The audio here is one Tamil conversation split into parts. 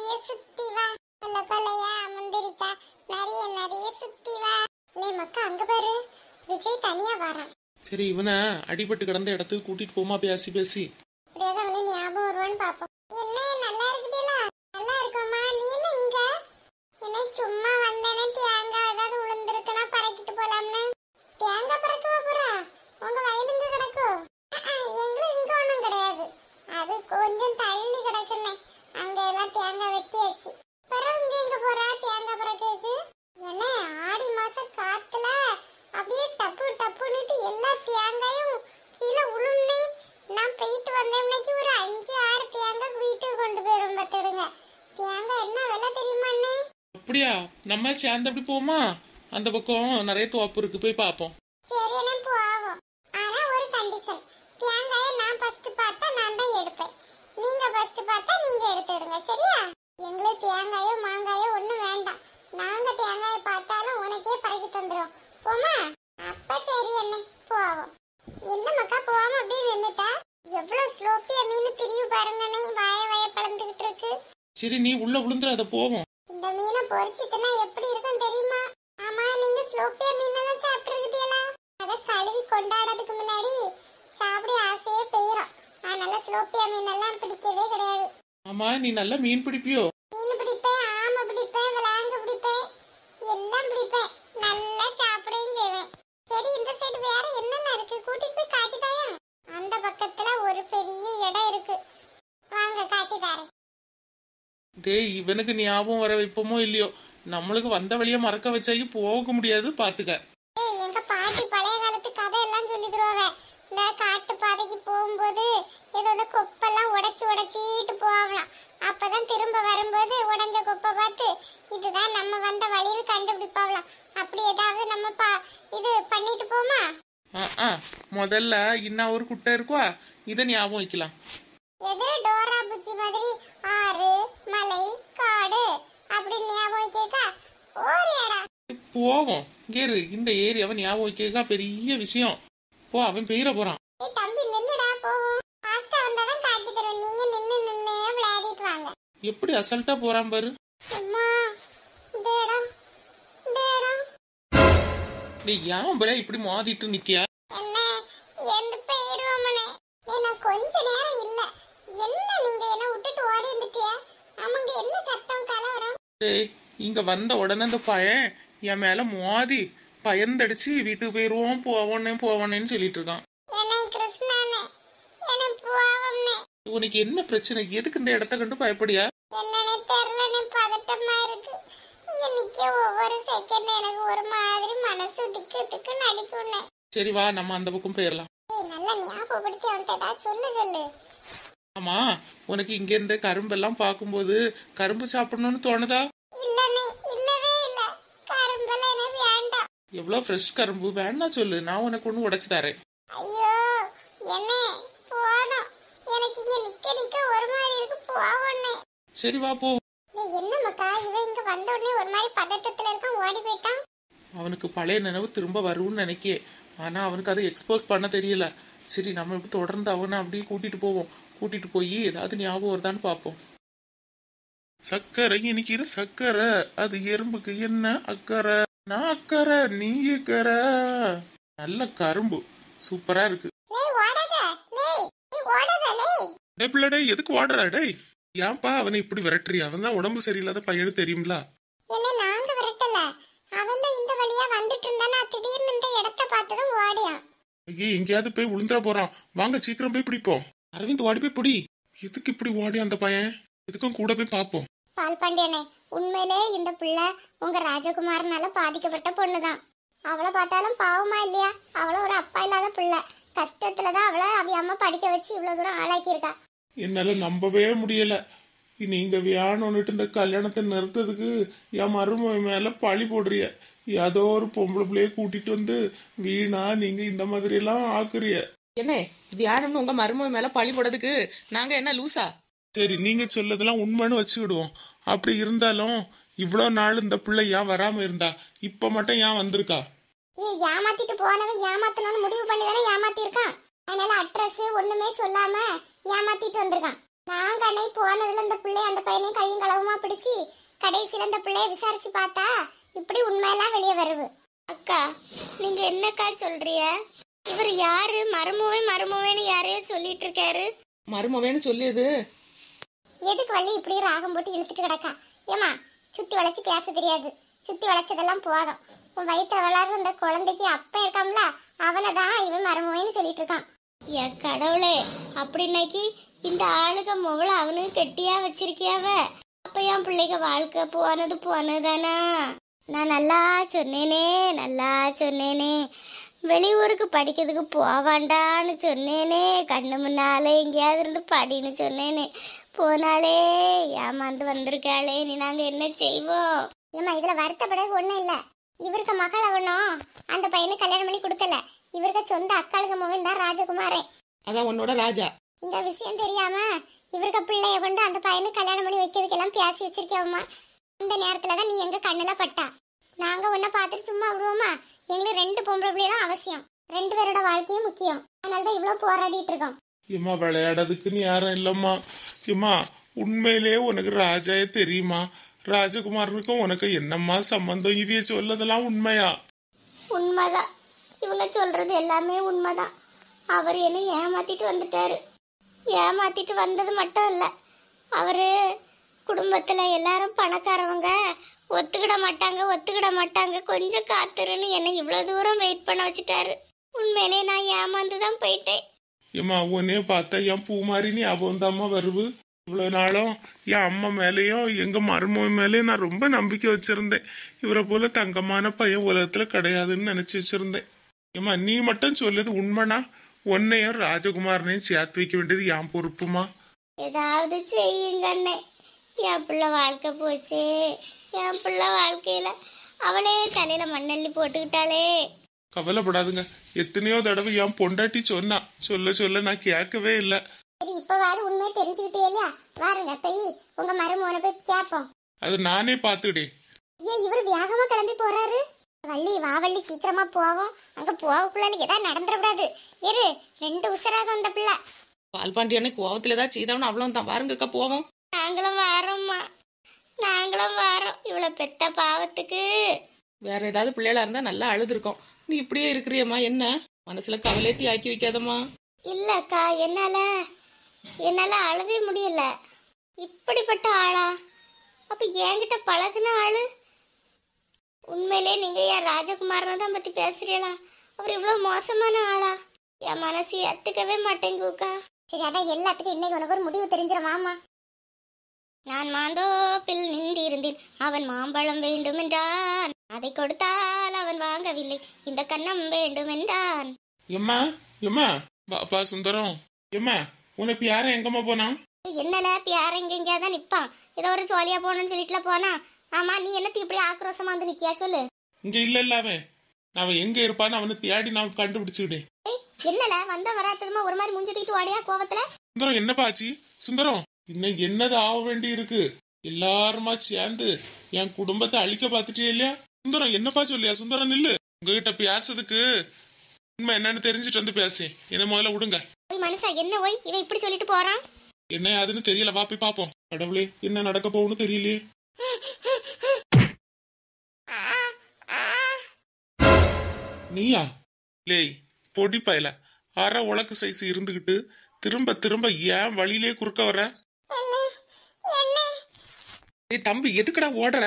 நிறைய சுத்தி வா கொல்ல கொல்லையா முந்திரிக்கா நிறைய நிறைய சுத்தி வா லே மக்கா அங்க பாரு விஜய் தனியா வரான் சரி இவனை அடிபட்டு கிடந்த இடத்துக்கு கூட்டிட்டு போமா பேசி பேசி அப்படியே வந்து ஞாபகம் வருவான்னு பாப்போம் என்ன நல்லா இருக்குதுல நல்லா இருக்குமா நீ என்ன இங்க என்ன சும்மா வந்தேனே தேங்காய் ஏதாவது உளுந்திருக்குன்னா பறக்கிட்டு போலாம்னு தேங்காய் பறக்கவா போறா உங்க வயலுங்க கிடக்கும் எங்களுக்கு இங்க ஒண்ணும் கிடையாது அது கொஞ்சம் தள்ளி கிடக்குன்னே அங்க எல்லாம் தேங்காய் வெட்டியாச்சு பிறகு இங்க எங்க போறா தேங்காய் பறக்கிறதுக்கு என்ன ஆடி மாசம் காத்துல அப்படியே டப்பு டப்புன்னுட்டு எல்லா தேங்காயும் கீழே உளுந்து நான் போயிட்டு வந்தேன்னாக்கி ஒரு அஞ்சு ஆறு தேங்காய் வீட்டுக்கு கொண்டு போயிடும் பார்த்துடுங்க தேங்காய் என்ன விலை தெரியுமா அண்ணே அப்படியா நம்ம சேர்ந்து அப்படி போமா அந்த பக்கம் நிறைய தோப்பு இருக்கு போய் பார்ப்போம் சரி அண்ணே போவோம் ஆனா ஒரு கண்டிஷன் தேங்காயை நான் ஃபர்ஸ்ட் பார்த்தா நான் தான் எடுப்பேன் நீங்க ஃபர்ஸ்ட் பார்த்தா நீங்க எடுத்துடுங்க சரியா எங்களுக்கு தேங்காயோ மாங்காயோ ஒண்ணும் வேண்டாம் நாங்க தேங்காயை பார்த்தாலும் உனக்கே பறக்கி தந்துரும் போமா அப்ப சரி அண்ணே போவோம் என்ன மக்கா போகாம அப்படியே நின்னுட்டா எவ்வளவு ஸ்லோப்பியா மீன் திரிவு பாருங்க அண்ணே வாய வாய பழந்துகிட்டு இருக்கு சரி நீ உள்ள விழுந்துடாத போவோம் இந்த மீனை பொரிச்சிட்டுனா எப்படி இருக்கும் தெரியுமா ஆமா நீங்க ஸ்லோப்பியா மீனெல்லாம் சாப்பிட்டுருக்கீங்களா அத கழுவி கொண்டாடுறதுக்கு முன்னாடி சாப்பிட ஆசையே பெய்யும் அதனால ஸ்லோப்பியா மீனெல்லாம் பிடிக்கவே கிடையாது ஆமா நீ நல்லா மீன் பிடிப்பியோ மீன் பிடிப்பேன் ஆமை பிடிப்பேன் விலாங்கு பிடிப்பேன் எல்லாம் பிடிப்பேன் நல்லா சாப்பிடவும் செய்வேன் சரி இந்த சைடு வேற என்னெல்லாம் இருக்கு கூட்டிட்டு போய் காட்டிட்டாயா அந்த பக்கத்துல ஒரு பெரிய இடம் இருக்கு வாங்க காட்டி தரேன் டேய் இவனுக்கு ஞாபகம் வர வைப்போமோ இல்லையோ நம்மளுக்கு வந்த வழியா மறக்க வச்சாக்கி போக முடியாது பாத்துக்க ஏய், எங்க பாட்டி பழைய காலத்து கதை எல்லாம் சொல்லி தருவாங்க இந்த காட்டு பாதைக்கு போகும்போது ஏதோ இந்த கொப்பெல்லாம் உடைச்சு உடைச்சிட்டு போகலாம் அப்பதான் திரும்ப வரும்போது உடைஞ்ச கொப்பை பார்த்து இதுதான் நம்ம வந்த வழின்னு கண்டுபிடிப்பாங்களாம் அப்படி ஏதாவது நம்ம பா இது பண்ணிட்டு போமா ஆ ஆ முதல்ல இன்னும் ஒரு குட்டை இருக்குவா இதை ஞாபகம் வைக்கலாம் எது டோரா புச்சி மாதிரி ஆறு மலை காடு அப்படின்னு ஞாபகம் கேட்க ஓரியாடா போவோம் கேரு இந்த ஏரியாவை ஞாபகம் வைக்கிறதுக்கா பெரிய விஷயம் போ அவன் பெயர போறான் ஏய் தம்பி நில்லுடா போவோம் ஃபாஸ்டா வந்தாதான் காட்டி தருவேன் நீங்க நின்னு நின்னு விளையாடிட்டு வாங்க எப்படி அசல்ட்டா போறான் பாரு அம்மா இந்த இடம் இந்த இடம் டேய் ஏன் பல இப்படி மோதிட்டு நிக்கியா என்ன எந்த போயிருவோமனே ஏன்னா கொஞ்ச நேரம் இல்ல என்ன நீங்க என்ன விட்டுட்டு ஓடி வந்துட்டியா ஆமாங்க என்ன சத்தம் கலவரம் டேய் இங்க வந்த உடனே அந்த பையன் என் மேல மோதி பயந்தடிச்சு வீட்டுக்கு போயிருவோம் போவோன்னே போவோன்னேன்னு சொல்லிட்டு இருக்கான் என்ன கிருஷ்ணானே என்ன பாவம்னே உனக்கு என்ன பிரச்சனை எதுக்கு இந்த இடத்த கண்டு பயப்படியா என்னன்னே தெரியலனே பதட்டமா இருக்கு இங்க நிக்க ஒவ்வொரு செகண்ட் எனக்கு ஒரு மாதிரி மனசு திக்கு திக்கு நடிக்கும்னே சரி வா நம்ம அந்த பக்கம் போயிடலாம் ஏய் நல்லா ஞாபகப்படுத்தி அவன்கிட்ட ஏதாவது சொல்லு சொல்லு ஆமா உனக்கு இங்க இருந்த கரும்பெல்லாம் பார்க்கும்போது கரும்பு சாப்பிடணும்னு தோணுதா இல்லனே இல்லவே இல்ல கரும்பெல்லாம் எனக்கு வேண்டாம் எவ்வளவு ஃப்ரெஷ் கரும்பு வேணா சொல்லு நான் உனக்கு ஒண்ணு உடைச்சு தரேன் ஐயோ என்ன போதும் எனக்கு இங்க நிக்க நிக்க ஒரு மாதிரி இருக்கு போவண்ணே சரி வா போ நீ என்ன மக்கா இவன் இங்க வந்த உடனே ஒரு மாதிரி பதட்டத்துல இருக்கான் ஓடி போயிட்டான் அவனுக்கு பழைய நினைவு திரும்ப வரும்னு நினைக்கே ஆனா அவனுக்கு அதை எக்ஸ்போஸ் பண்ண தெரியல சரி நம்ம இப்படி தொடர்ந்து அவனை அப்படியே கூட்டிட்டு போவோம் கூட்டிட்டு போய் ஏதாவது ஞாபகம் வருதான்னு பார்ப்போம் சக்கரை இன்னைக்கு இது சக்கரை அது எறும்புக்கு என்ன அக்கறை நான் அக்கறை நீ அக்கறை நல்ல கரும்பு சூப்பரா இருக்கு லேய் ஓடாத லேய் நீ ஓடாத லேய் டேய் பிள்ளை எதுக்கு ஓடுறா டேய் ஏன்பா அவனை இப்படி விரட்டுறியா அவன் தான் உடம்பு சரியில்லாத பையனு தெரியுங்களா என்ன நாங்க விரட்டல அவன் தான் இந்த வழியா வந்துட்டு இருந்தா நான் திடீர்னு இந்த இடத்த பார்த்ததும் ஓடியான் ஐயே எங்கேயாவது போய் விழுந்துற போறான் வாங்க சீக்கிரம் போய் பிடிப்போம் அரவிந்த் ஓடி போய் பிடி எதுக்கு இப்படி ஓடி அந்த பையன் எதுக்கும் கூட போய் பார்ப்போம் பால் பாண்டியனே உண்மையிலே இந்த பிள்ளை உங்க ராஜகுமாரனால பாதிக்கப்பட்ட பொண்ணுதான் அவளை பார்த்தாலும் பாவமா இல்லையா அவள ஒரு அப்பா இல்லாத பிள்ளை கஷ்டத்துலதான் அவளை அவ அம்மா படிக்க வச்சு இவ்வளவு தூரம் ஆளாக்கி இருக்கா என்னால நம்பவே முடியல நீங்க வேணும்னுட்டு இந்த கல்யாணத்தை நிறுத்ததுக்கு என் மருமக மேல பழி போடுறிய ஏதோ ஒரு பொம்பளை பிள்ளைய கூட்டிட்டு வந்து வீணா நீங்க இந்த மாதிரி எல்லாம் ஆக்குறிய என்ன தியானம்னு உங்க மருமக மேல பழி போடுறதுக்கு நாங்க என்ன லூசா சரி நீங்க சொல்லதெல்லாம் உண்மைன்னு வச்சு விடுவோம் அப்படி இருந்தாலும் இவ்வளோ நாள் இந்த பிள்ளை ஏன் வராம இருந்தா இப்ப மட்டும் ஏன் வந்திருக்கா ஏய் ஏமாத்திட்டு போனவன் ஏமாத்தணும்னு முடிவு பண்ணி தானே ஏமாத்தி இருக்கான் அதனால அட்ரஸ் ஒண்ணுமே சொல்லாம ஏமாத்திட்டு வந்திருக்கான் நாங்க அன்னைக்கு போனதுல இந்த பிள்ளை அந்த பையனையும் கையும் களவுமா கடைசியில இந்த பிள்ளைய விசாரிச்சு பார்த்தா இப்படி உண்மையெல்லாம் வெளியே வருது அக்கா நீங்க என்னக்கா சொல்றிய இவர் யாரு மருமவே மருமவேன்னு யாரையோ சொல்லிட்டு இருக்காரு மருமவேன்னு சொல்லியது எதுக்கு வள்ளி இப்படி ராகம் போட்டு இழுத்துட்டு கிடக்கா ஏமா சுத்தி வளைச்சு பேச தெரியாது சுத்தி வளைச்சதெல்லாம் போதும் உன் வயிற்றுல வளர்ற அந்த குழந்தைக்கு அப்ப இருக்காம்ல அவனை தான் இவன் மருமவேன்னு சொல்லிட்டு இருக்கான் ஏ கடவுளே அப்படின்னாக்கி இந்த ஆளுக முவள அவனுக்கு கெட்டியா வச்சிருக்கியாவ அப்ப என் பிள்ளைங்க வாழ்க்கை போனது போனதானா நான் நல்லா சொன்னேனே நல்லா சொன்னேனே வெளியூருக்கு படிக்கிறதுக்கு போவாண்டான்னு சொன்னேனே கண்ணு முன்னாலே எங்கேயாவது இருந்து படின்னு சொன்னேனே போனாலே ஏமாந்து வந்திருக்காளே நீ நாங்க என்ன செய்வோம் ஏமா இதுல வருத்தப்பட ஒண்ணும் இல்ல இவருக்கு மகள் அவனும் அந்த பையனுக்கு கல்யாணம் பண்ணி கொடுக்கல இவருக்கு சொந்த அக்காளுக்கு மகன் தான் ராஜகுமாரே அதான் உன்னோட ராஜா இந்த விஷயம் தெரியாம இவருக்கு பிள்ளைய கொண்டு அந்த பையனுக்கு கல்யாணம் பண்ணி வைக்கிறதுக்கெல்லாம் பேசி வச்சிருக்கோம்மா இந்த நேரத்துல தான் நீ எங்க கண்ணுல பட்டா நாங்க உன்னை பார்த்துட்டு சும்மா விடுவோமா எங்களுக்கு ரெண்டு பொம்பளை பிள்ளை தான் அவசியம் ரெண்டு பேரோட வாழ்க்கையும் முக்கியம் அதனால தான் இவ்வளவு போராடிட்டு இருக்கோம் ஏம்மா விளையாடுறதுக்குன்னு யாரும் இல்லம்மா ஏம்மா உண்மையிலே உனக்கு ராஜாயே தெரியுமா ராஜகுமாரனுக்கும் உனக்கு என்னம்மா சம்பந்தம் இதைய சொல்லதெல்லாம் உண்மையா உண்மைதான் இவங்க சொல்றது எல்லாமே உண்மைதான் அவர் என்ன ஏமாத்திட்டு வந்துட்டாரு ஏமாத்திட்டு வந்தது மட்டும் இல்ல அவரு குடும்பத்துல எல்லாரும் பணக்காரவங்க ஒத்துக்கிட மாட்டாங்க ஒத்துக்கிட மாட்டாங்க கொஞ்சம் காத்துருன்னு என்னை இவ்வளவு தூரம் வெயிட் பண்ண வச்சுட்டாரு உண்மையிலே நான் ஏமாந்து தான் போயிட்டேன் ஏம்மா உன்னைய பார்த்தா என் பூ மாதிரி ஞாபகம் தாம்மா வருவு இவ்வளவு நாளும் என் அம்மா மேலேயும் எங்க மருமகன் மேலேயும் நான் ரொம்ப நம்பிக்கை வச்சிருந்தேன் இவரை போல தங்கமான பையன் உலகத்துல கிடையாதுன்னு நினைச்சு வச்சிருந்தேன் ஏம்மா நீ மட்டும் சொல்லுது உண்மைனா உன்னையும் ராஜகுமாரனையும் சேர்த்து வைக்க வேண்டியது என் பொறுப்புமா ஏதாவது செய்யுங்கண்ணே என் பிள்ளை வாழ்க்கை போச்சே என் பிள்ளை வாழ்க்கையில அவளே தலையில மண்ணள்ளி போட்டுக்கிட்டாளே கவலைப்படாதுங்க எத்தனையோ தடவை என் பொண்டாட்டி சொன்னா சொல்ல சொல்ல நான் கேட்கவே இல்லை சரி இப்பவாது உண்மையை தெரிஞ்சுக்கிட்டே இல்லையா வாருங்க போய் உங்க மருமகனை போய் கேட்போம் அது நானே பார்த்துடே ஏன் இவர் வேகமா கிளம்பி போறாரு வள்ளி வா வள்ளி சீக்கிரமா போவோம் அங்க போகக்குள்ள ஏதாவது நடந்துடக்கூடாது இரு ரெண்டு உசராக அந்த பிள்ளை பால் பாண்டியனை கோவத்துல ஏதாவது செய்தவன அவ்வளவு தான் பாருங்கக்கா போவோம் நாங்களும் வாரோம்மா நாங்களும் வாரோம் இவ்வளவு பெத்த பாவத்துக்கு வேற ஏதாவது பிள்ளைகளா இருந்தா நல்லா அழுதுருக்கோம் நீ இப்படியே இருக்கிறியம்மா என்ன மனசுல கவலையத்தி ஆக்கி வைக்காதம்மா இல்லக்கா என்னால என்னால அழவே முடியல இப்படிப்பட்ட ஆளா அப்ப என்கிட்ட பழகுன ஆளு உண்மையிலே நீங்க என் ராஜகுமாரனை தான் பத்தி பேசுறீங்களா அவர் இவ்வளவு மோசமான ஆளா என் மனசு ஏத்துக்கவே மாட்டேங்குக்கா சரி அதான் எல்லாத்துக்கும் இன்னைக்கு உனக்கு ஒரு முடிவு தெரிஞ்சிருமாமா நான் மாந்தோப்பில் நின்றிருந்தேன் அவன் மாம்பழம் வேண்டும் என்றான் அதை கொடுத்தால் அவன் வாங்கவில்லை இந்த கன்னம் வேண்டும் என்றான் எம்மா எம்மா பாப்பா சுந்தரம் எம்மா உனக்கு யாரும் எங்கம்மா போனா என்னல பியார இங்க எங்கேயாவது தான் நிப்பான் ஏதோ ஒரு ஜாலியா போகணும்னு சொல்லிட்டுல போனா ஆமா நீ என்னத்து இப்படி ஆக்ரோஷமா வந்து நிக்கியா சொல்லு இங்க இல்ல இல்ல அவன் அவன் எங்க இருப்பான்னு அவனை தேடி நான் கண்டுபிடிச்சுக்கிட்டேன் ஏய், என்னல வந்த வராத்ததுமா ஒரு மாதிரி முஞ்சி தூக்கிட்டு வாடியா கோவத்துல சுந்தரம் என்னப்பா ஆச்சு சுந்தரம் இன்னும் என்னது ஆக வேண்டி இருக்கு எல்லாருமா சேர்ந்து என் குடும்பத்தை அழிக்க பார்த்துட்டே இல்லையா சுந்தரம் என்னப்பா சொல்லியா சுந்தரம் நில்லு உங்ககிட்ட பேசுறதுக்கு உண்மை என்னன்னு தெரிஞ்சுட்டு வந்து பேசேன் என்ன முதல்ல விடுங்க ஓய் மனுஷா என்ன ஓய் இவன் இப்படி சொல்லிட்டு போறான் என்ன அதுன்னு தெரியல வா போய் பாப்போம் கடவுளே என்ன நடக்க போகும்னு தெரியலையே நீயா லேய் பொடி பயல அரை உலக்கு சைஸ் இருந்துகிட்டு திரும்ப திரும்ப ஏன் வழியிலே குறுக்க வர ஏய் தம்பி எதுக்குடா ஓடுற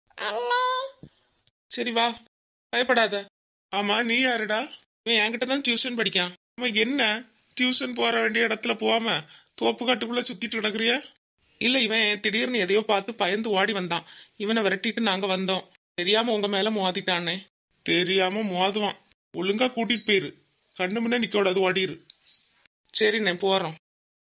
சரி வா பயப்படாத ஆமா நீ யாருடா இவன் என்கிட்ட தான் டியூஷன் படிக்கான் அவன் என்ன டியூஷன் போற வேண்டிய இடத்துல போகாம தோப்பு காட்டுக்குள்ள சுத்திட்டு கிடக்குறிய இல்ல இவன் திடீர்னு எதையோ பார்த்து பயந்து ஓடி வந்தான் இவனை விரட்டிட்டு நாங்க வந்தோம் தெரியாம உங்க மேல மோதிட்டானே தெரியாம மோதுவான் ஒழுங்கா கூட்டிட்டு போயிரு கண்ணு முன்ன நிக்கோடாது ஓடிரு சரி நான் போறோம்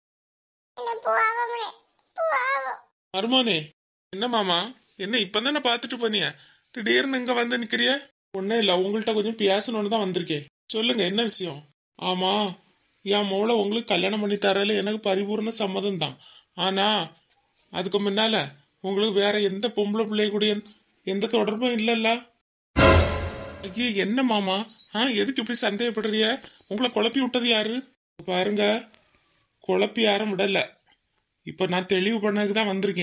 மருமோனே என்ன மாமா என்ன இப்பதானே பாத்துட்டு போனிய திடீர்னு இங்க வந்து நிக்கிறிய ஒன்னும் இல்ல உங்கள்கிட்ட கொஞ்சம் பேசணும்னு தான் வந்திருக்கேன் சொல்லுங்க என்ன விஷயம் ஆமா என் மோளை உங்களுக்கு கல்யாணம் பண்ணி தரல எனக்கு பரிபூர்ண சம்மதம் தான் ஆனா அதுக்கு முன்னால உங்களுக்கு வேற எந்த பொம்பளை பிள்ளை கூட எந்த தொடர்பும் இல்லல்ல ஐயே என்ன மாமா ஆ எதுக்கு இப்படி சந்தேகப்படுறிய உங்களை குழப்பி விட்டது யாரு பாருங்க குழப்பி யாரும் விடல இப்ப நான் தெளிவு பண்ணதுக்கு தான் வந்திருக்கேன்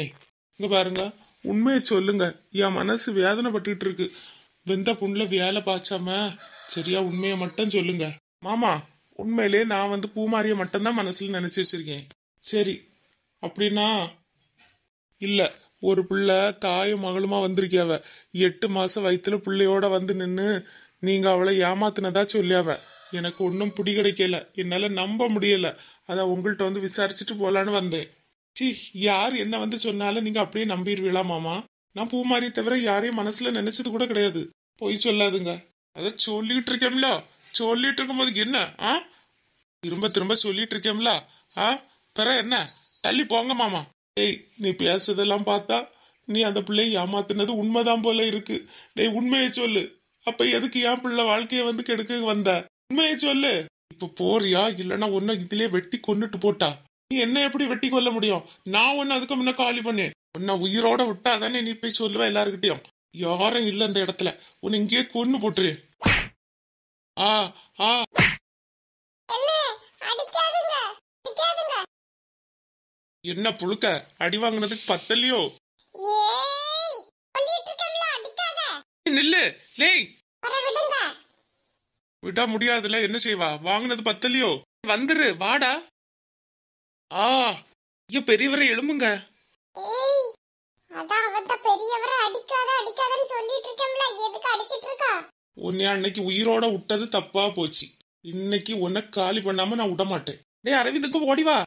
இங்க பாருங்க உண்மையை சொல்லுங்க என் மனசு வேதனைப்பட்டுட்டு இருக்கு வெந்த புண்ணுல வேலை பாய்ச்சாம சரியா உண்மையை மட்டும் சொல்லுங்க மாமா உண்மையிலே நான் வந்து பூமாரிய மட்டும்தான் மனசுல நினைச்சு வச்சிருக்கேன் சரி அப்படின்னா இல்ல ஒரு பிள்ளை தாயும் மகளுமா வந்திருக்கியாவ எட்டு மாசம் வயித்துல பிள்ளையோட வந்து நின்னு நீங்க அவளை ஏமாத்தினதா சொல்லியாவ எனக்கு ஒன்றும் பிடி கிடைக்கல என்னால நம்ப முடியல அதான் உங்கள்கிட்ட வந்து விசாரிச்சுட்டு போலான்னு வந்தேன் சி யார் என்ன வந்து சொன்னாலும் நீங்க அப்படியே நம்பிடுவீங்களா மாமா நான் பூமாரியை தவிர யாரையும் மனசுல நினைச்சது கூட கிடையாது பொய் சொல்லாதுங்க அத சொல்லிட்டு இருக்கேன்ல சொல்லிட்டு இருக்கும்போது என்ன ஆ திரும்ப திரும்ப சொல்லிட்டு இருக்கேன்ல ஆ பிற என்ன தள்ளி போங்க மாமா டேய் நீ பேசுறதெல்லாம் பார்த்தா நீ அந்த பிள்ளைய ஏமாத்துனது உண்மைதான் போல இருக்கு டேய் உண்மையை சொல்லு அப்ப எதுக்கு என் பிள்ளை வாழ்க்கைய வந்து கெடுக்க வந்த உண்மையை சொல்லு இப்ப போறியா இல்லனா உன்னை இதுலயே வெட்டி கொன்னுட்டு போட்டா நீ என்ன எப்படி வெட்டி கொல்ல முடியும் நான் உன்னை அதுக்கு முன்ன காலி பண்ணேன் உன்னை உயிரோட விட்டா தானே நீ போய் சொல்லுவ எல்லாருக்கிட்டையும் யாரும் இல்ல அந்த இடத்துல உன்னை இங்கேயே கொன்னு போட்டுரு ஆ ஆ என்ன அடிக்காதுங்க அடிக்காதுங்க என்ன புழுக்க அடி வாங்குனதுக்கு பத்தலையோ ஏய் சொல்லிட்டு இருக்கேன்ல அடிக்காத நில்லு லேய் வர விடுங்க விட முடியாதுல என்ன செய்வா வாங்குனது பத்தலையோ வந்துரு வாடா ஆ ஐயோ பெரியவரை எழும்புங்க ஏய் அதான் அவத்த பெரியவரை அடிக்காத அடிக்காதன்னு சொல்லிட்டு இருக்கேன்ல எதுக்கு அடிச்சிட்டு இருக்கா உன்னை அன்னைக்கு உயிரோட விட்டது தப்பா போச்சு இன்னைக்கு உன்னை காலி பண்ணாம நான் விட மாட்டேன் டேய் அரவிந்துக்கு ஓடி வா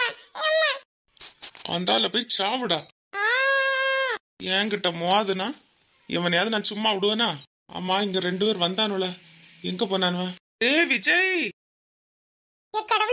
அந்தால போய் சாவுடா ஆ என்கிட்ட மோதுனா இவனையாவது நான் சும்மா விடுவேனா அம்மா இங்க ரெண்டு பேர் வந்தானுல எங்க போனானுவ ஏ விஜய் எக்கட